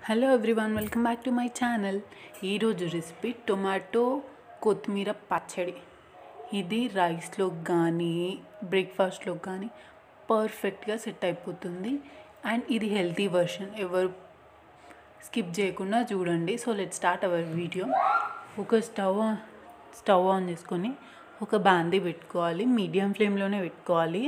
hello everyone welcome back to my channel ఈరోజు recipe tomato కొత్తిమీర పచ్చడి ఇది రైస్లో కానీ బ్రేక్ఫాస్ట్లో కానీ పర్ఫెక్ట్గా సెట్ అయిపోతుంది అండ్ ఇది హెల్తీ వర్షన్ ఎవరు స్కిప్ చేయకుండా చూడండి so let start our video ఒక స్టవ్ స్టవ్ ఆన్ చేసుకొని ఒక బాందీ పెట్టుకోవాలి మీడియం ఫ్లేమ్లోనే పెట్టుకోవాలి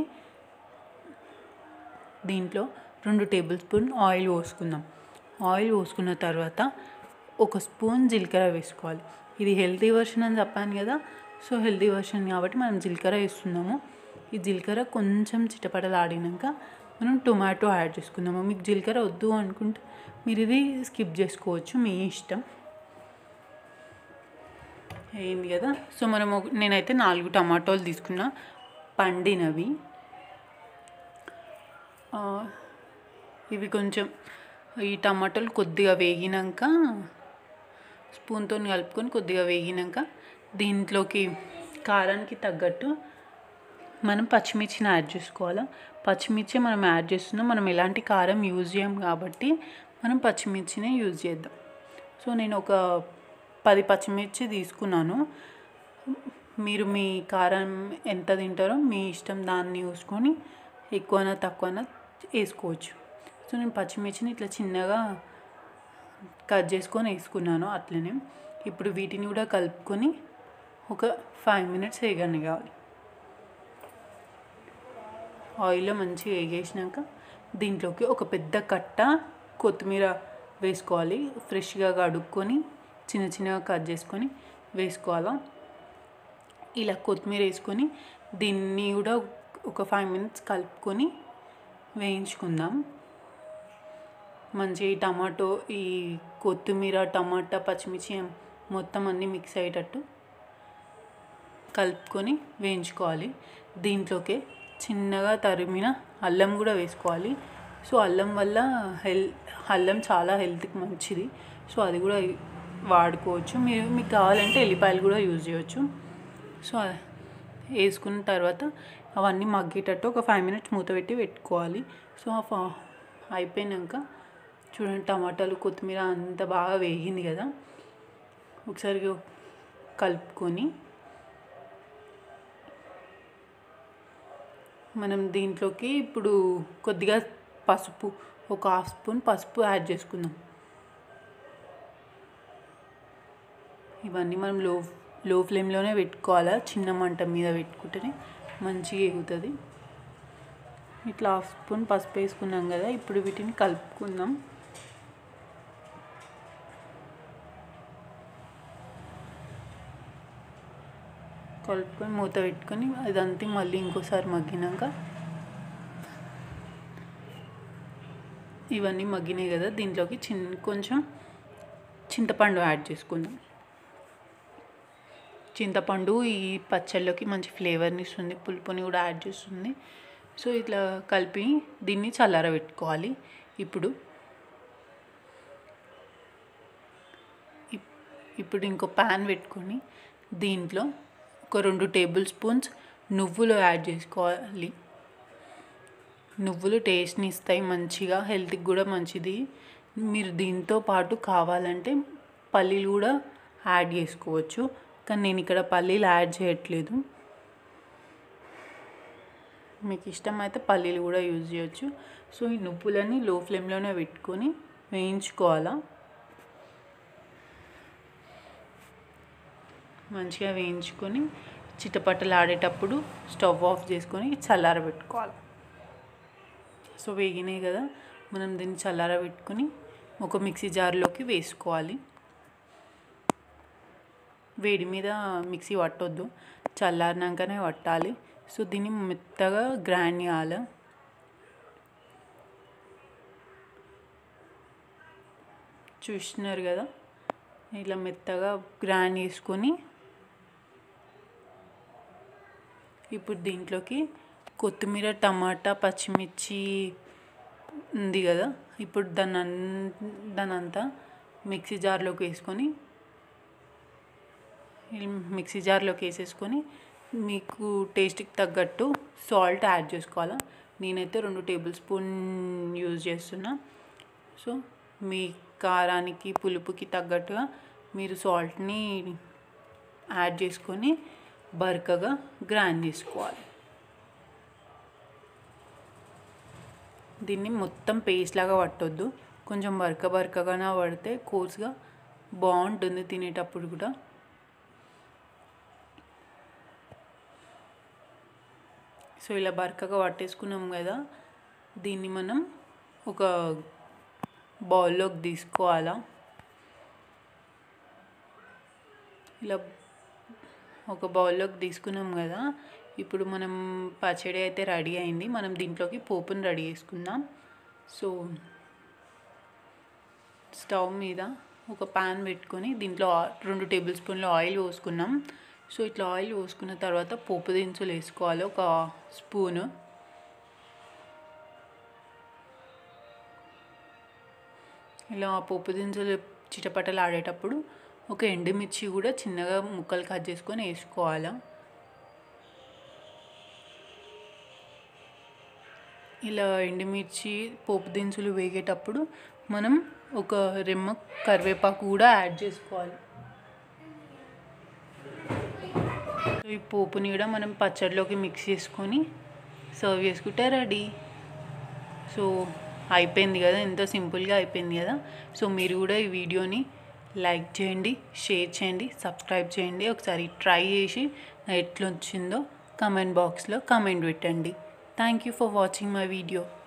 దీంట్లో రెండు టేబుల్ స్పూన్ ఆయిల్ పోసుకుందాం ఆయిల్ పోసుకున్న తర్వాత ఒక స్పూన్ జీలకర్ర వేసుకోవాలి ఇది హెల్తీ వర్షన్ అని చెప్పాను కదా సో హెల్తీ వర్షన్ కాబట్టి మనం జీలకర్ర వేస్తున్నాము ఈ జీలకర్ర కొంచెం చిటపటలాడినాక మనం టొమాటో యాడ్ చేసుకుందాము మీకు జీలకర్ర వద్దు అనుకుంటే మీరు ఇది స్కిప్ చేసుకోవచ్చు మీ ఇష్టం అయింది కదా సో మనము నేనైతే నాలుగు టమాటోలు తీసుకున్నా పండినవి ఆ, ఇవి కొంచెం ఈ టమాటాలు కొద్దిగా వేగినాక స్పూన్తో కలుపుకొని కొద్దిగా వేగినాక దీంట్లోకి కారానికి తగ్గట్టు మనం పచ్చిమిర్చిని యాడ్ చేసుకోవాలి పచ్చిమిర్చి మనం యాడ్ చేస్తున్నాం మనం ఎలాంటి కారం యూజ్ చేయం కాబట్టి మనం పచ్చిమిర్చినే యూజ్ చేద్దాం సో నేను ఒక పది పచ్చిమిర్చి తీసుకున్నాను మీరు మీ కారం ఎంత తింటారో మీ ఇష్టం దాన్ని చూసుకొని ఎక్కువనా తక్కువనా వేసుకోవచ్చు సో నేను పచ్చిమిర్చిని ఇట్లా చిన్నగా కట్ చేసుకొని వేసుకున్నాను అట్లనే ఇప్పుడు వీటిని కూడా కలుపుకొని ఒక ఫైవ్ మినిట్స్ వేగని కావాలి ఆయిల్లో మంచిగా వేగేసినాక దీంట్లోకి ఒక పెద్ద కట్ట కొత్తిమీర వేసుకోవాలి ఫ్రెష్గా కడుక్కొని చిన్న చిన్నగా కట్ చేసుకొని వేసుకోవాలా ఇలా కొత్తిమీర వేసుకొని దీన్ని కూడా ఒక ఫైవ్ మినిట్స్ కలుపుకొని వేయించుకుందాం మంచి ఈ టమాటో ఈ కొత్తిమీర టమాటా పచ్చిమిర్చి మొత్తం అన్నీ మిక్స్ అయ్యేటట్టు కలుపుకొని వేయించుకోవాలి దీంట్లోకి చిన్నగా తరిమిన అల్లం కూడా వేసుకోవాలి సో అల్లం వల్ల హెల్ అల్లం చాలా హెల్త్కి మంచిది సో అది కూడా వాడుకోవచ్చు మీరు మీకు కావాలంటే ఎల్లిపాయలు కూడా యూజ్ చేయవచ్చు సో వేసుకున్న తర్వాత అవన్నీ మగ్గేటట్టు ఒక ఫైవ్ మినిట్స్ మూత పెట్టి పెట్టుకోవాలి సో ఆ ఫా- అయిపోయినాక చూడండి టమాటాలు కొత్తిమీర అంత బాగా వేగింది కదా ఒకసారి కలుపుకొని మనం దీంట్లోకి ఇప్పుడు కొద్దిగా పసుపు ఒక హాఫ్ స్పూన్ పసుపు యాడ్ చేసుకుందాం ఇవన్నీ మనం లో లో ఫ్లేమ్లోనే పెట్టుకోవాలా చిన్న మంట మీద పెట్టుకుంటేనే మంచిగా ఎగుతుంది ఇట్లా హాఫ్ స్పూన్ పసుపు వేసుకున్నాం కదా ఇప్పుడు వీటిని కలుపుకుందాం కలుపుకొని మూత పెట్టుకొని అదంతా మళ్ళీ ఇంకోసారి మగ్గినాక ఇవన్నీ మగ్గినాయి కదా దీంట్లోకి చిన్న కొంచెం చింతపండు యాడ్ చేసుకుందాం చింతపండు ఈ పచ్చళ్ళలోకి మంచి ఫ్లేవర్ని ఇస్తుంది పులుపుని కూడా యాడ్ చేస్తుంది సో ఇట్లా కలిపి దీన్ని చల్లారబెట్టుకోవాలి ఇప్పుడు ఇప్- ఇప్పుడు ఇంకో ప్యాన్ పెట్టుకొని దీంట్లో ఒక రెండు టేబుల్ స్పూన్స్ నువ్వులు యాడ్ చేసుకోవాలి నువ్వులు టేస్ట్ని ఇస్తాయి మంచిగా హెల్త్కి కూడా మంచిది మీరు దీంతో పాటు కావాలంటే పల్లీలు కూడా యాడ్ చేసుకోవచ్చు కానీ నేను ఇక్కడ పల్లీలు యాడ్ చేయట్లేదు మీకు ఇష్టమైతే పల్లీలు కూడా యూజ్ చేయొచ్చు సో ఈ నువ్వులని లో ఫ్లేమ్లోనే పెట్టుకొని వేయించుకోవాలా మంచిగా వేయించుకొని చిటపటలు ఆడేటప్పుడు స్టవ్ ఆఫ్ చేసుకొని చల్లారబెట్టుకోవాలి సో వేగినాయి కదా మనం దీన్ని చల్లారబెట్టుకొని ఒక మిక్సీ జార్లోకి వేసుకోవాలి వేడి మీద మిక్సీ పట్టొద్దు చల్లారినాకనే పట్టాలి సో దీన్ని మెత్తగా గ్రైండ్ చేయాలి చూస్తున్నారు కదా ఇలా మెత్తగా గ్రైండ్ చేసుకొని ఇప్పుడు దీంట్లోకి కొత్తిమీర టమాటా పచ్చిమిర్చి ఉంది కదా ఇప్పుడు దాన్ని అన్- దాని అంతా మిక్సీ జార్లోకి వేసుకొని ఈ మిక్సీ జార్లోకి వేసేసుకొని మీకు టేస్ట్కి తగ్గట్టు సాల్ట్ యాడ్ చేసుకోవాలా నేనైతే రెండు టేబుల్ స్పూన్ యూజ్ చేస్తున్నా సో మీ కారానికి పులుపుకి తగ్గట్టుగా మీరు సాల్ట్ని యాడ్ చేసుకొని బరకగా గ్రైండ్ చేసుకోవాలి దీన్ని మొత్తం పేస్ట్ లాగా పట్టొద్దు కొంచెం బరక బరకగానే పడితే కోర్స్గా బాగుంటుంది తినేటప్పుడు కూడా సో ఇలా బరకగా పట్టేసుకున్నాం కదా దీన్ని మనం ఒక బౌల్లోకి తీసుకోవాలా ఇలా ఒక బౌల్లోకి తీసుకున్నాం కదా ఇప్పుడు మనం పచ్చడి అయితే రెడీ అయింది మనం దీంట్లోకి పోపుని రెడీ చేసుకుందాం సో స్టవ్ మీద ఒక పాన్ పెట్టుకొని దీంట్లో ఆ- రెండు టేబుల్ స్పూన్ల ఆయిల్ పోసుకున్నాం సో ఇట్లా ఆయిల్ పోసుకున్న తర్వాత పోపు దినుసులు వేసుకోవాలి ఒక స్పూను ఇలా పోపు దినుసులు చిటపటలు ఆడేటప్పుడు ఒక ఎండుమిర్చి కూడా చిన్నగా ముక్కలు కట్ చేసుకొని వేసుకోవాలి ఇలా ఎండుమిర్చి పోపు దినుసులు వేగేటప్పుడు మనం ఒక రెమ్మ కరివేపాకు కూడా యాడ్ చేసుకోవాలి సో ఈ పోపుని కూడా మనం పచ్చడిలోకి మిక్స్ చేసుకొని సర్వ్ చేసుకుంటే రెడీ సో అయిపోయింది కదా ఎంతో సింపుల్గా అయిపోయింది కదా సో మీరు కూడా ఈ వీడియోని లైక్ చేయండి షేర్ చేయండి సబ్స్క్రైబ్ చేయండి ఒకసారి ట్రై చేసి ఎట్లొచ్చిందో కమెంట్ బాక్స్లో కమెంట్ పెట్టండి thank you for watching my video